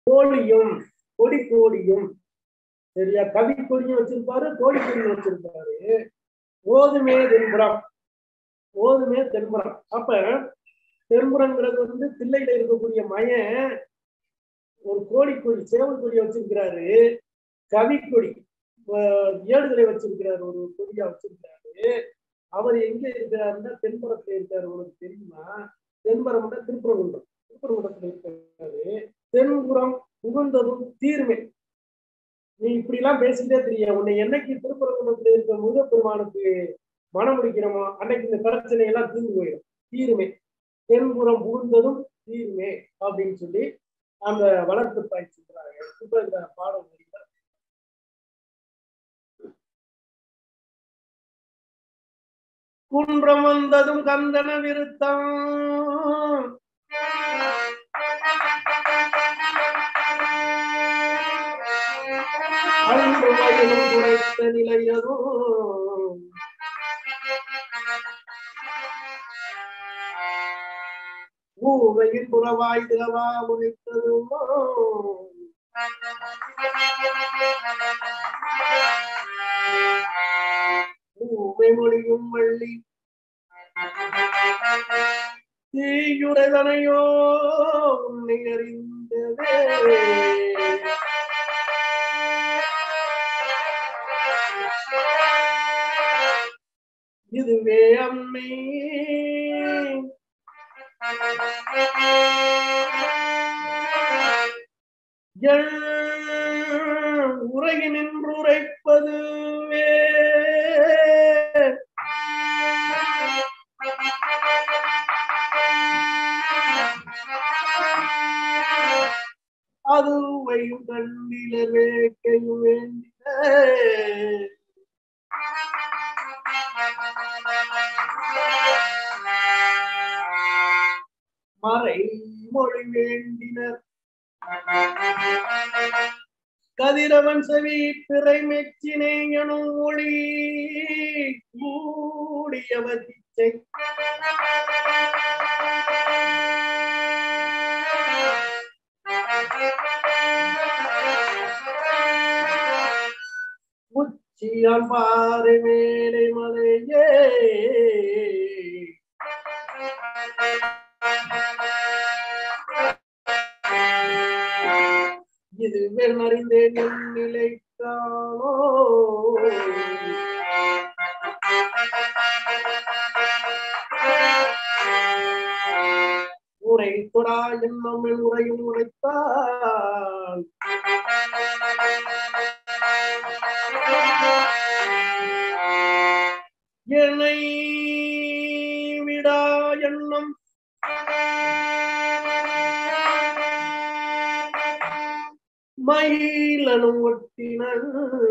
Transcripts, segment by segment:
கோழியும் கொடி கோடியும் சரியா கவி கொடியும் வச்சிருப்பாரு கோடி கொடியும் வச்சிருப்பாரு ஓதுமே தென்புறம் ஓதுமே தென்புறம் அப்ப தென்புறங்கிறது வந்து தில்லையில இருக்கக்கூடிய மயன் ஒரு கோடி கொடி சேவல் கொடியை வச்சிருக்கிறாரு கவி கொடி அஹ் ஏடுகளை வச்சிருக்கிறாரு ஒரு கொடியா வச்சிருக்கிறாரு அவர் எங்க இருக்கிறாருன்னா தென்புறத்துல இருக்காரு உனக்கு தெரியுமா தென்புறம்னா திருப்பரங்குன்றம் திருப்பரங்குன்றத்துல இருக்காரு தென்புறம் புகுந்ததும் தீர்மை நீ இப்படி எல்லாம் பேசிட்டே தெரிய உன்னை என்னைக்கு திருப்பரங்குன்றத்துல இருக்க முருகப்பெருமானுக்கு மனம் முடிக்கிறோமோ அன்னைக்கு இந்த பிரச்சனை எல்லாம் தீர்ந்து போயிடும் தீருமே தென்புறம் புகுந்ததும் தீருமே அப்படின்னு சொல்லி அந்த வளர்ப்பு பாய் சொல்றாங்க இப்ப இந்த பாடம் வரியில குன்றம் வந்ததும் கந்தன விருத்தம் அன்று வயலும் குறைத்த நிலையதும் ஊமையின் புறவாய் திரவா முனைத்ததும் ஊமை மொழியும் வள்ளி தீயுடைதனையோ உன்னை அறிந்ததே இதுவே அம்மை எள் உரையினின்று உரைப்பதுவே அதுவையும் கண்ணிலர் வேட்கையும் வேண்டின மறை மொழி வேண்டினர் கதிரவன் செவி பிறை மெச்சினை எனும் ஒளி மூடியவர் இச்சை உச்சியால் பாறை மேலை மலையே இது வெண்ணறிந்தேன் என் நிலை காணோ உரை தொடா என்னும் என் உரையும் உரைத்தால் என்னை விடா எண்ணம் மயிலனும் ஒட்டினன்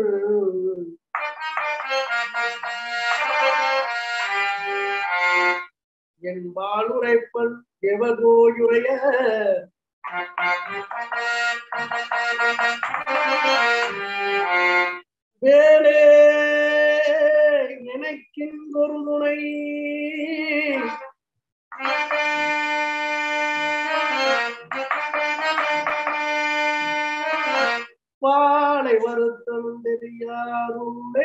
என்பால் உரைப்பன் எவகோயுரைய வேலே எனக்கின்றொரு துணை பாலை வருத்தம் தெரியாதுண்டே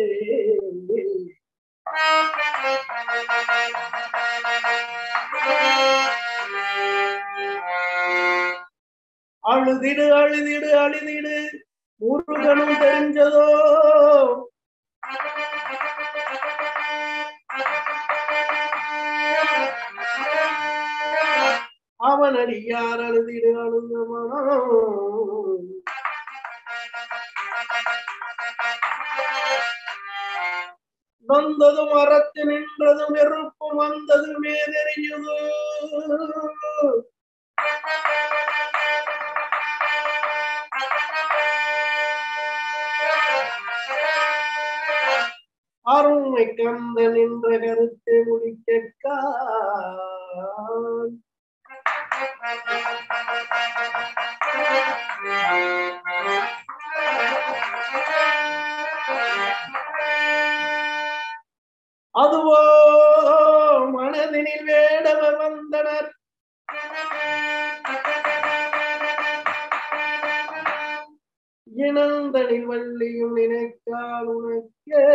அழுதிடு அழுதிடு அழுதிடு முருகனும் தெரிஞ்சதோ அவன் அடியார் அழுதிடு அழுந்த மனம் வந்ததும் அறத்து நின்றதும் வெறுப்பும் வந்ததுமே தெரியுது அருமை கந்தன் என்ற கருத்தை முடிக்க அதுவோ மனதினில் வேடவர் வந்தனர் இனந்தனில் வள்ளியும் நினைக்கால் உனக்கே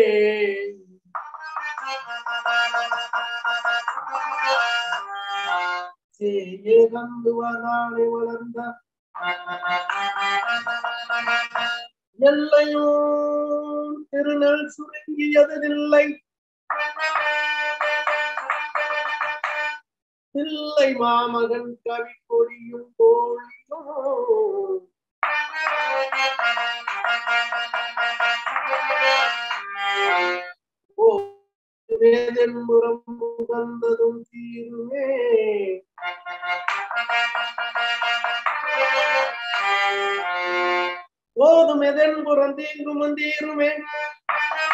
சேயே கந்துவதானே வளர்ந்த எல்லையும் திருநெல் சுருங்கியதில்லை தில்லை மாமகன் கவி கொடியும் தோழியும் ஓ வேதன்புறம் புகழ்ந்ததும் தீருமே போதும் எதன்புறம் தீங்கும் தீருமே